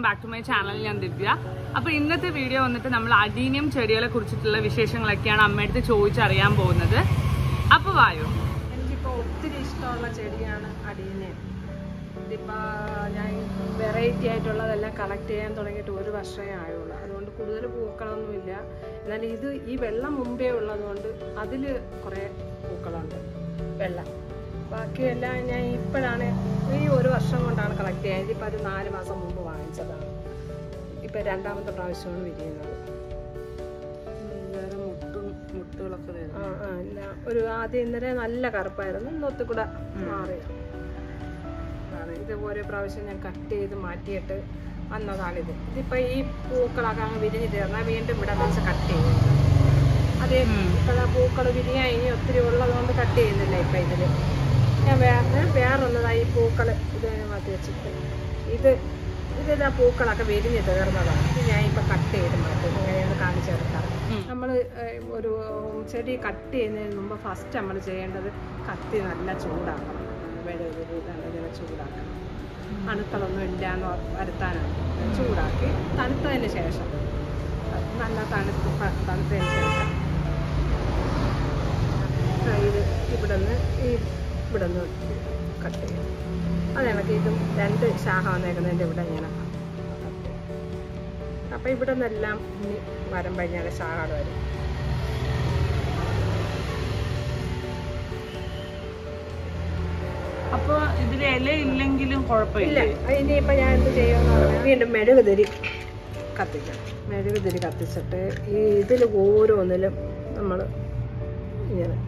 Back to my channel ഞാൻ ദിവ്യ അപ്പൊ ഇന്നത്തെ വീഡിയോ വന്നിട്ട് നമ്മൾ അടീനിയം ചെടികളെ കുറിച്ചിട്ടുള്ള വിശേഷങ്ങളൊക്കെയാണ് അമ്മയടുത്ത് ചോദിച്ചറിയാൻ പോകുന്നത് അപ്പൊ വായോ എനിക്കിപ്പോൾ ഒത്തിരി ഇഷ്ടമുള്ള ചെടിയാണ് അടീനെ ഇതിപ്പോൾ ഞാൻ വെറൈറ്റി ആയിട്ടുള്ളതെല്ലാം കളക്ട് ചെയ്യാൻ തുടങ്ങിയിട്ട് ഒരു വർഷമേ ആയുള്ളൂ അതുകൊണ്ട് കൂടുതൽ പൂക്കളൊന്നുമില്ല എന്നാൽ ഇത് ഈ വെള്ളം മുമ്പേ ഉള്ളതുകൊണ്ട് അതിൽ കുറേ പൂക്കളുണ്ട് വെള്ളം ബാക്കിയെല്ലാം ഞാൻ ഇപ്പോഴാണ് ഈ ഒരു വർഷം കൊണ്ടാണ് കളക്ട് ചെയ്യാൻ ഇതിപ്പോൾ അത് നാല് മാസം മുമ്പ് വാങ്ങിച്ചതാണ് ഇപ്പം രണ്ടാമത്തെ പ്രാവശ്യമാണ് വിരിയുന്നത് വേറെ മുട്ടും മുട്ടുകളൊക്കെ വരുന്നു ആ, ആ, ഇല്ല. ഒരു ആദ്യം ഇന്നലെ നല്ല കറുപ്പായിരുന്നു ഇന്നൊത്തു കൂടെ മാറി ആണ് ഇത് ഓരോ പ്രാവശ്യം ഞാൻ കട്ട് ചെയ്ത് മാറ്റിയിട്ട് വന്നതാണിത് ഇതിപ്പോ ഈ പൂക്കളൊക്കെ അങ്ങ് വിരിഞ്ഞ് തീർന്നാൽ വീണ്ടും ഇവിടെ വെച്ച് കട്ട് ചെയ്യും അതേ ഇപ്പോഴാ പൂക്കൾ വിരിയാൻ ഇനി ഒത്തിരി ഉള്ളതുകൊണ്ട് കട്ട് ചെയ്യുന്നില്ല ഇപ്പൊ ഇതില് ഞാൻ വേറെ വേറൊന്നതായി ഈ പൂക്കൾ ഇത് മാറ്റി വെച്ചിട്ട് ഇത് ഇതിതാ പൂക്കളൊക്കെ വിരിഞ്ഞ് തീർന്നതാണ് ഇത് ഞാൻ ഇപ്പൊ കട്ട് ചെയ്ത് മാറ്റും ഇങ്ങനെയാണ് കാണിച്ചെടുക്കാം നമ്മൾ ഒരു ചെടി കട്ട് ചെയ്യുന്നതിന് മുമ്പ് ഫസ്റ്റ് നമ്മൾ ചെയ്യേണ്ടത് കത്തി നല്ല ചൂടാക്കണം വെളുതൊരു ഇങ്ങനെ ചൂടാക്കണം അണുക്കളൊന്നും ഇല്ല എന്ന് വരുത്താനാണ് ചൂടാക്കി തണുത്തതിന് ശേഷം നല്ല തണുത്ത് പ- തണുത്തതിന് ശേഷം ഇത് ഇവിടെ നിന്ന് ഈ ഇവിടെ നിന്ന് കട്ട് ചെയ്യും അത് കണക്ക് ഇതും രണ്ട് ശാഖ വന്നേക്കുന്നതിൻ്റെ ഇവിടെ ഇങ്ങനെ കട്ട് ചെയ്യും അപ്പം ഇവിടെ നിന്നെല്ലാം ഇനി മരം കഴിഞ്ഞാൽ ശാഖകൾ വരും അപ്പൊ ഇതിൽ ഇല ഇല്ലെങ്കിലും ഇല്ല കുഴപ്പമില്ല ഇനിയിപ്പോൾ ഞാൻ എന്ത് ചെയ്യുമെന്ന് പറഞ്ഞാൽ വീണ്ടും മെഴുകുതിരി കത്തിക്കണം മെഴുകുതിരി കത്തിച്ചിട്ട് ഈ ഇതിൽ ഓരോന്നിലും നമ്മൾ ഇങ്ങനെ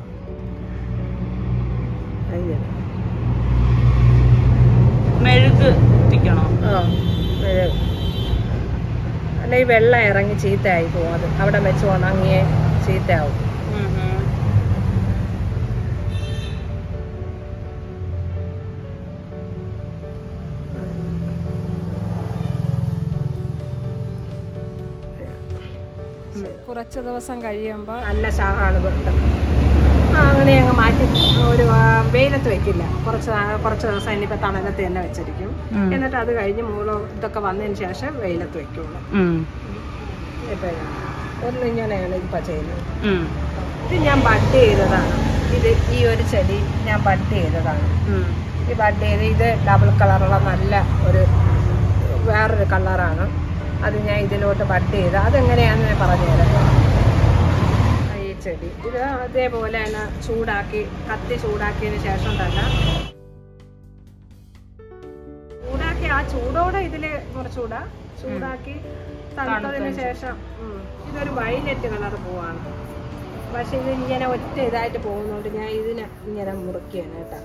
ഇങ്ങനെ മെഴുക് എത്തിക്കണോ ആ മെഴുക് അല്ല ഈ വെള്ളം ഇറങ്ങി ചീത്തയായി പോകും അത് അവിടെ വെച്ച് ഉണങ്ങിയേ ചീത്തയാവും കുറച്ച് ദിവസം കഴിയുമ്പോൾ നല്ല ശാഖാണ് കിട്ടും ആ അങ്ങനെ അങ്ങ് മാറ്റി ഒരു ആ, വെയിലത്ത് വെക്കില്ല കുറച്ച് നാ- കുറച്ച് ദിവസം ഇനിയിപ്പോൾ തണലത്ത് തന്നെ വെച്ചിരിക്കും എന്നിട്ട് അത് കഴിഞ്ഞ് മൂളം ഇതൊക്കെ വന്നതിന് ശേഷം വെയിലത്ത് വെക്കുള്ളൂ ഇപ്പം ഒന്ന് ഇങ്ങനെയാണ് ഇപ്പം ചെയ്യുന്നത് ഇത് ഞാൻ ബഡ് ചെയ്തതാണ് ഇത് ഈ ഒരു ചെടി ഞാൻ ബഡ് ചെയ്തതാണ് ഈ ബഡ് ചെയ്ത് ഇത് ഡബിൾ കളറുള്ള നല്ല ഒരു വേറൊരു കളറാണ് അത് ഞാൻ ഇതിലോട്ട് ബഡ് ചെയ്ത് അതെങ്ങനെയാണെന്ന് ഞാൻ പറഞ്ഞുതരാം ഈ ചെടി ഇത് അതേപോലെ തന്നെ ചൂടാക്കി കത്തി ചൂടാക്കിയതിന് ശേഷം തന്നെ ചൂടാക്കി ആ ചൂടോടെ ഇതില് കുറച്ചുകൂടെ ചൂടാക്കി തണുത്തതിന് ശേഷം ഉം, ഇതൊരു വയലറ്റ് കളർ പൂവാണ് പക്ഷെ ഇത് ഇങ്ങനെ ഒറ്റ ഇതായിട്ട് പോകുന്നോണ്ട് ഞാൻ ഇതിനെ ഇങ്ങനെ മുറിക്കുകയാണ് കേട്ടോ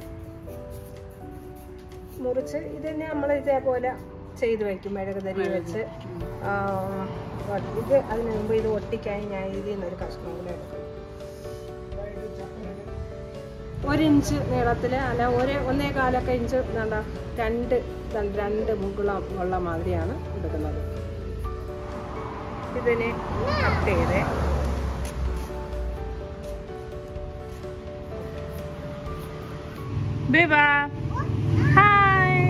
മുറിച്ച് ഇതിനെ നമ്മൾ ഇതേപോലെ ചെയ്ത് വെക്കും മെഴുകുതരി വെച്ച് ആ, ഇത് അതിന് മുമ്പ് ഇത് ഒട്ടിക്കാൻ ഞാൻ ഇതിൽ നിന്നൊരു കഷ്ണം കൂടെ എടുക്കും ഒരു ഇഞ്ച് നീളത്തിൽ അല്ല ഒരു ഒന്നേ കാലൊക്കെ ഇഞ്ച് എന്താ രണ്ട് രണ്ട് രണ്ട് മുകുളം ഉള്ള മാതിരിയാണ് എടുക്കുന്നത് ഇതിനെ കട്ട് ചെയ്ത് ബേബാ ഹായ്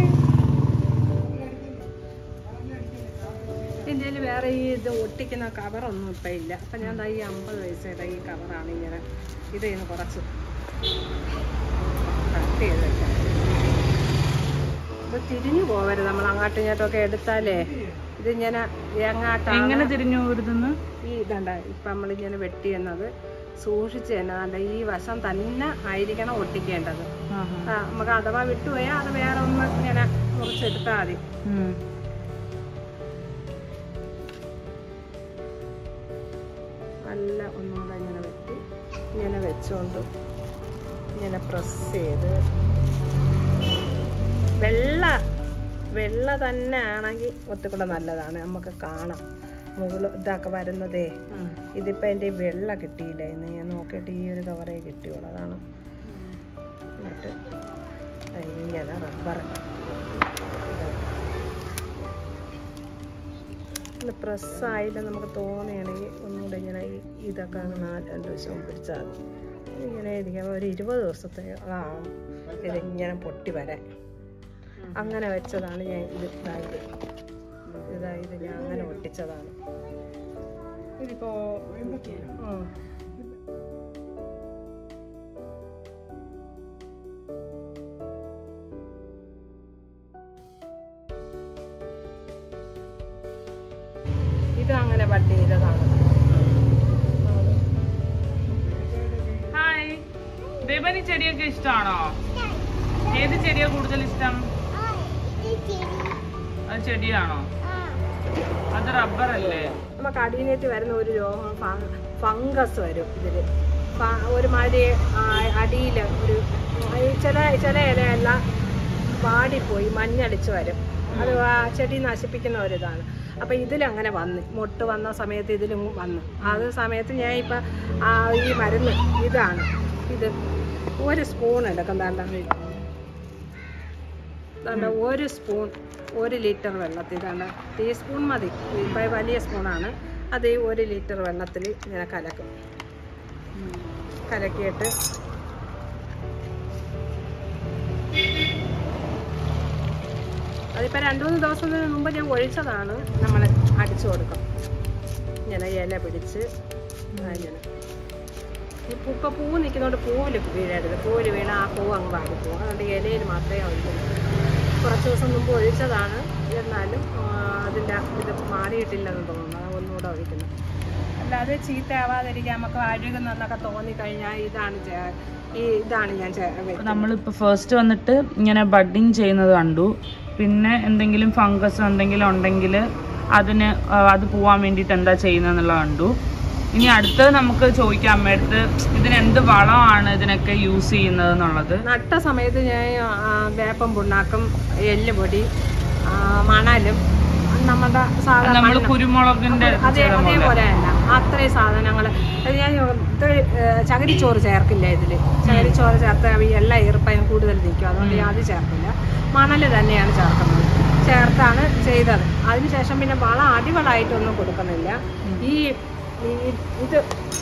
ഇന്ത്യയിൽ വേറെ ഈ ഇത് ഒട്ടിക്കുന്ന കവറൊന്നും ഇപ്പം ഇല്ല അപ്പം ഞാൻ ദാ ഈ അമ്പത് പൈസയുടെ ഈ കവറാണ് ഇങ്ങനെ ഇത് ഇന്ന് കുറച്ച് കട്ട് ചെയ്ത് വെക്കാം ഇത് തിരിഞ്ഞു പോവരുത് നമ്മൾ അങ്ങോട്ടും ഇങ്ങോട്ടും ഒക്കെ എടുത്താലേ ഇതിങ്ങനെ എങ്ങാട്ടാണ് എങ്ങനെ തിരിഞ്ഞു പോരുതെന്ന് ഈ ഇതണ്ട ഇപ്പം നമ്മളിങ്ങനെ വെട്ടിയെന്നത് സൂക്ഷിച്ച് തന്നെ ദാണ്ട ഈ വശം തന്നെ ആയിരിക്കണം ഒട്ടിക്കേണ്ടത് ആ, നമുക്ക് അഥവാ വിട്ടുപോയാൽ അത് വേറെ ഒന്ന് ഇങ്ങനെ മുറിച്ചെടുത്താൽ മതി നല്ല ഒന്നുകൂടെ ഇങ്ങനെ വെട്ടി ഇങ്ങനെ വെച്ചുകൊണ്ട് ഇങ്ങനെ പ്രസ് ചെയ്ത് വെള്ള വെള്ള തന്നെ ആണെങ്കിൽ ഒത്തിക്കൂടെ നല്ലതാണ് നമുക്ക് കാണാം മുകള് ഇതൊക്കെ വരുന്നതേ ഇതിപ്പോൾ എൻ്റെ ഈ വെള്ള കിട്ടിയില്ല ഇന്ന് ഞാൻ നോക്കിയിട്ട് ഈ ഒരു കവറേ കിട്ടിയുള്ളൂ അതാണ് എന്നിട്ട് ഇങ്ങനെ റബ്ബർ ഒന്ന് പ്രസ്സായില്ല നമുക്ക് തോന്നുകയാണെങ്കിൽ ഒന്നുകൂടെ ഇങ്ങനെ ഈ ഇതൊക്കെ അങ്ങ് നാല് രണ്ട് ദിവസം പിടിച്ചാൽ മതി ഇങ്ങനെ ഇരിക്കുമ്പോൾ ഒരു ഇരുപത് ദിവസത്തെ ആവും ഇതിങ്ങനെ പൊട്ടി വരാൻ അങ്ങനെ വെച്ചതാണ് ഞാൻ ഇത് ഇതായത് ഇതാ ഇത് ഞാൻ അങ്ങനെ ഒട്ടിച്ചതാണ് ഇതിപ്പോ ഉം. ഇത് അങ്ങനെ ബഡ് ചെയ്തതാണ് ഹായ് ദേവന് ചെടിയൊക്കെ ഇഷ്ടമാണോ ഏത് ചെടിയാ കൂടുതൽ ഇഷ്ടം അത് ചെടിയാണോ അത് റബ്ബർ അല്ലേ നമുക്ക് അടിയിലേക്ക് വരുന്ന ഒരു രോഗം ഫ- ഫംഗസ് വരും ഇതില് ഫ- ഒരുമാതിരി അടിയിൽ ഒരു ഈ ചില ചില ഇലയെല്ലാം വാടിപ്പോയി മഞ്ഞടിച്ച് വരും അത് ആ ചെടി നശിപ്പിക്കുന്ന ഒരിതാണ് അപ്പം ഇതിലങ്ങനെ വന്ന് മൊട്ട് വന്ന സമയത്ത് ഇതിലും വന്ന് അത് സമയത്ത് ഞാൻ ഇപ്പം ഈ മരുന്ന് ഇതാണ് ഇത് ഒരു സ്പൂൺ എടുക്കും താണ്ട ദാണ്ട ഒരു സ്പൂൺ ഒരു ലിറ്റർ വെള്ളത്തിൽ ദാണ്ട ടീസ്പൂൺ മതി ഇപ്പം വലിയ സ്പൂണാണ് അത് ഈ ഒരു ലിറ്റർ വെള്ളത്തിൽ ഇങ്ങനെ കലക്കും കലക്കിയിട്ട് അതിപ്പോൾ രണ്ട് മൂന്ന് ദിവസത്തിന് മുമ്പ് ഞാൻ ഒഴിച്ചതാണ് നമ്മൾ അടിച്ചു കൊടുക്കും ഇങ്ങനെ ഇല പിടിച്ച് ആ ഇങ്ങനെ ഈ പൂ ഇപ്പം പൂ നിൽക്കുന്നതുകൊണ്ട് പൂവിൽ വീഴരുത് പൂവിൽ വീണ ആ പൂ അങ്ങ് വാടിപ്പോവും അതുകൊണ്ട് ഇലയിൽ മാത്രമേ ഒഴിക്കുള്ളൂ കുറച്ച് ദിവസം മുമ്പ് ഒഴിച്ചതാണ് എന്നാലും ആ, അതിൻ്റെ ഇത് മാറിയിട്ടില്ലെന്ന് തോന്നുന്നു അത് ഒന്നുകൂടെ ഒഴിക്കുന്നു അല്ലാതെ ചീത്തയാവാതിരിക്കാൻ നമുക്ക് അഴുകുന്നെന്നൊക്കെ തോന്നിക്കഴിഞ്ഞാൽ ഇതാണ് ചെ- ഈ ഇതാണ് ഞാൻ ചെ- വെക്കുന്നത്. നമ്മളിപ്പോൾ ഫസ്റ്റ് വന്നിട്ട് ഇങ്ങനെ ബഡിങ് ചെയ്യുന്നത് കണ്ടു പിന്നെ എന്തെങ്കിലും ഫംഗസ് എന്തെങ്കിലും ഉണ്ടെങ്കിൽ അതിന് ആ, അത് പോവാൻ വേണ്ടിയിട്ട് എന്താ ചെയ്യുന്നതെന്നുള്ളത് കണ്ടു ഇനി അടുത്തത് നമുക്ക് ചോദിക്കാം അമ്മയടുത്ത് ഇതിന് എന്ത് വളമാണ് ഇതിനൊക്കെ യൂസ് ചെയ്യുന്നത് എന്നുള്ളത് നട്ട സമയത്ത് ഞാൻ ആ, വേപ്പം പുണ്ണാക്കും എല്ലുപൊടി ആ, മണലും നമ്മുടെ സാധാരണ നമ്മൾ മണ്ണ്. കുരുമുളകിന്റെ അതേ അതേപോലെ തന്നെ അത്രയും സാധനങ്ങൾ ഞാൻ ഇത് ഏ, ചകിരിച്ചോറ് ചേർക്കില്ല ഇതിൽ ചകിരിച്ചോറ് ചേർത്ത് ഈ എല്ലാം ഈർപ്പയും കൂടുതൽ നിൽക്കും അതുകൊണ്ട് ഞാൻ അത് ചേർക്കില്ല മണൽ തന്നെയാണ് ചേർക്കുന്നത് ചേർത്താണ് ചെയ്തത് അതിനുശേഷം പിന്നെ വളം അടിവളമായിട്ടൊന്നും കൊടുക്കുന്നില്ല ഈ ഈ- ഇത്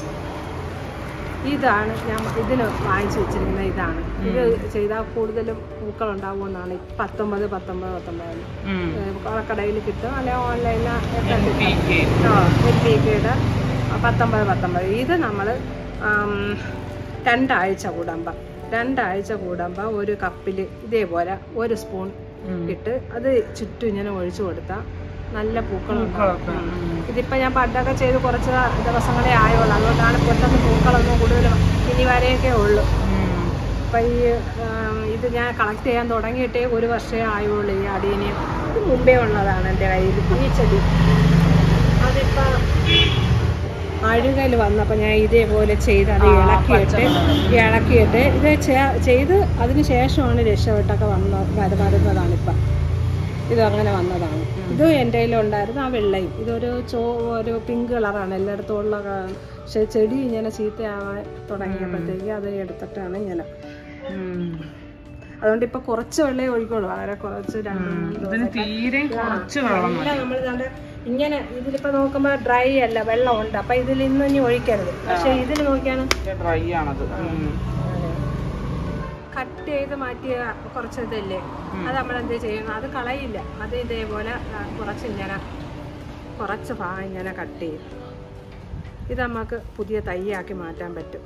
ഇതാണ് ഞാൻ ഇതിന് വാങ്ങിച്ചു വെച്ചിരിക്കുന്ന ഇതാണ് ഇത് ചെയ്താൽ കൂടുതലും പൂക്കൾ ഉണ്ടാവുമെന്നാണ് ഈ പത്തൊമ്പത് പത്തൊമ്പത് പത്തൊമ്പത് കടയിൽ കിട്ടും അല്ലെ ഓൺലൈനിൽ എൽ പി കെയുടെ പത്തൊമ്പത് പത്തൊമ്പത് ഇത് നമ്മൾ രണ്ടാഴ്ച കൂടുമ്പം രണ്ടാഴ്ച കൂടുമ്പം ഒരു കപ്പിൽ ഇതേപോലെ ഒരു സ്പൂൺ ഇട്ട് അത് ചുറ്റും ഇങ്ങനെ ഒഴിച്ചു കൊടുത്താൽ നല്ല പൂക്കളുണ്ടാവും ഇതിപ്പോൾ ഞാൻ പണ്ടൊക്കെ ചെയ്ത് കുറച്ച് ദിവസങ്ങളേ ആയുള്ളൂ അതുകൊണ്ടാണ് പെട്ടെന്ന് പൂക്കളൊന്നും കൂടുതലും ഇനി വരെയൊക്കെ ഉള്ളൂ അപ്പം ഈ ആം, ഇത് ഞാൻ കളക്ട് ചെയ്യാൻ തുടങ്ങിയിട്ടേ ഒരു വർഷമേ ആയുള്ളൂ ഈ അടീനെ ഇത് മുമ്പേ ഉള്ളതാണ് എൻ്റെ കയ്യിൽ ഈ ചെടി അതിപ്പോൾ അഴുകൽ വന്നപ്പോൾ ഞാൻ ഇതേപോലെ ചെയ്ത് അത് ആ, ഇളക്കിയിട്ട് പച്ചമുളക്. ഇളക്കിയിട്ട് ഇത് ചെ- ചെയ്ത് അതിന് ശേഷമാണ് രക്ഷപ്പെട്ടൊക്കെ വന്ന വര- വരുന്നതാണിപ്പം ഇത് അങ്ങനെ വന്നതാണ് ഇത് എൻ്റെ കയ്യിലുണ്ടായിരുന്നു ആ വെള്ളയും ഇതൊരു ചോ ഒരു പിങ്ക് കളറാണ് എല്ലായിടത്തും ഉള്ള ക- പക്ഷേ ചെടി ഇങ്ങനെ ചീത്തയാവാൻ തുടങ്ങിയപ്പോഴത്തേക്ക് അത് എടുത്തിട്ടാണ് ഇങ്ങനെ അതുകൊണ്ട് ഇപ്പൊ കുറച്ച് വെള്ളമേ ഒഴിക്കുള്ളൂ വളരെ കുറച്ച് രണ്ട് മൂന്ന് ഇതിന് തീരെ കുറച്ച് വെള്ളം നല്ല നമ്മൾ ഇതാണ്ട് ഇങ്ങനെ ഇതിലിപ്പോ നോക്കുമ്പോ ഡ്രൈ അല്ല വെള്ളം ഉണ്ട് അപ്പൊ ഇതിൽ ഇന്ന് ഇനി ഒഴിക്കരുത് പക്ഷെ ഇതിൽ നോക്കിയാണ് ഡ്രൈ ആണത് കട്ട് ചെയ്ത് മാറ്റിയ കുറച്ച് ഇതല്ലേ അത് നമ്മൾ എന്ത് ചെയ്യുന്നു അത് കളയില്ല അത് ഇതേപോലെ ആ, കുറച്ച് ഇങ്ങനെ കുറച്ച് ഭാഗം ഇങ്ങനെ കട്ട് ചെയ്യും ഇത് നമുക്ക് പുതിയ തൈയാക്കി മാറ്റാൻ പറ്റും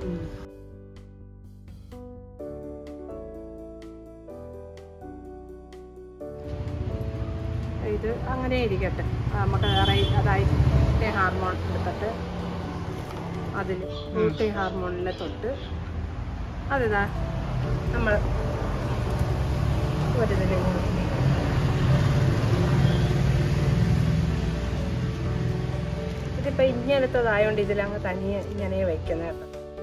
ഇത് അങ്ങനെ ഇരിക്കട്ടെ നമുക്ക് റൈ അതായത് ഹാർമോൺ എടുത്തിട്ട് അതിൽ ബ്യൂട്ടി ഹാർമോണിൽ തൊട്ട് അതിതാ നമ്മൾ ഒരിതിൽ ഇതിപ്പോൾ ഇങ്ങനത്തതായോണ്ട് ഇതിലങ്ങ് തനിയെ ഇങ്ങനെ വെക്കുന്നത് കേട്ടോ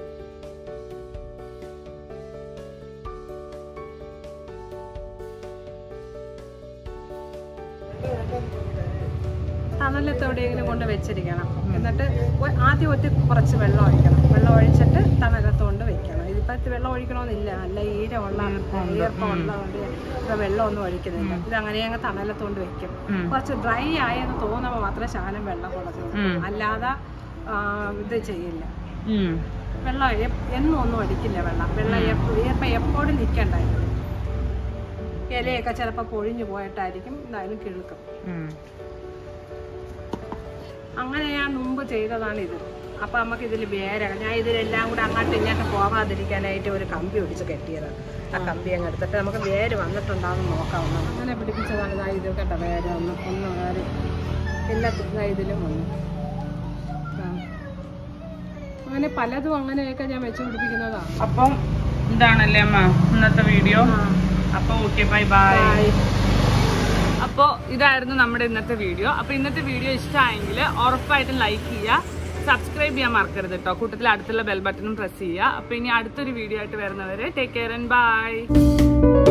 തണലത്ത് എവിടെയെങ്കിലും കൊണ്ട് വെച്ചിരിക്കണം എന്നിട്ട് ഒ- ആദ്യം ഒത്തി കുറച്ച് വെള്ളം ഒഴിക്കണം വെള്ളം ഒഴിച്ചിട്ട് തണലത്ത് കൊണ്ട് വെക്കണം ഇതിപ്പത്ത് വെള്ളം ഒഴിക്കണമെന്നില്ല നല്ല ഈരമുള്ള ഈർപ്പം ഉള്ളതുകൊണ്ട് ഇപ്പൊ വെള്ളമൊന്നും ഒഴിക്കുന്നില്ല ഇത് അങ്ങനെ അങ്ങ് തണലത്ത് കൊണ്ട് വെക്കും കുറച്ച് ഡ്രൈ ആയെന്ന് തോന്നുമ്പോൾ മാത്രമേ ശാലം വെള്ളം കൊടുക്കും അല്ലാതെ ആ, ഇത് ചെയ്യില്ല വെള്ളം എ- എന്നും ഒന്നും ഒഴിക്കില്ല വെള്ളം വെള്ളം എപ്പ- ഈർപ്പം എപ്പോഴും നിൽക്കണ്ടായിരുന്നു ഇലയൊക്കെ ചിലപ്പോൾ പൊഴിഞ്ഞു പോയിട്ടായിരിക്കും എന്തായാലും കിഴുക്കും അങ്ങനെ ഞാൻ മുമ്പ് ചെയ്തതാണ് ഇത് അപ്പം നമുക്ക് ഇതിൽ വേരാണ് ഞാൻ ഇതിലെല്ലാം കൂടെ അങ്ങോട്ട് ഇങ്ങോട്ട് പോകാതിരിക്കാനായിട്ട് ഒരു കമ്പി പിടിച്ച് കെട്ടിയതാണ് ആ കമ്പി അങ്ങ് എടുത്തിട്ട് നമുക്ക് വേര് വന്നിട്ടുണ്ടാവും നോക്കാവുന്ന അങ്ങനെ പിടിപ്പിച്ചതാണ് ഇതാ ഇത് കേട്ടോ വേര് ഒന്ന് ഒന്ന് വേര് എല്ലാത്തിനും ഇതിലും വന്നു ആ. അങ്ങനെ പലതും അങ്ങനെയൊക്കെ ഞാൻ വെച്ച് പിടിപ്പിക്കുന്നതാണ് അപ്പം ഇതാണല്ലേ അമ്മ ഇന്നത്തെ വീഡിയോ അപ്പൊ ഓക്കെ ബൈ ബൈ അപ്പോൾ ഇതായിരുന്നു നമ്മുടെ ഇന്നത്തെ വീഡിയോ അപ്പോൾ ഇന്നത്തെ വീഡിയോ ഇഷ്ടമായെങ്കിൽ ഉറപ്പായിട്ടും ലൈക്ക് ചെയ്യുക സബ്സ്ക്രൈബ് ചെയ്യാൻ മറക്കരുത് കേട്ടോ കൂട്ടത്തിൽ അടുത്തുള്ള ബെൽ ബട്ടണും പ്രസ് ചെയ്യുക അപ്പോൾ ഇനി അടുത്തൊരു വീഡിയോ ആയിട്ട് വരുന്നവരെ ടേക്ക് കെയർ ആൻഡ് ബൈ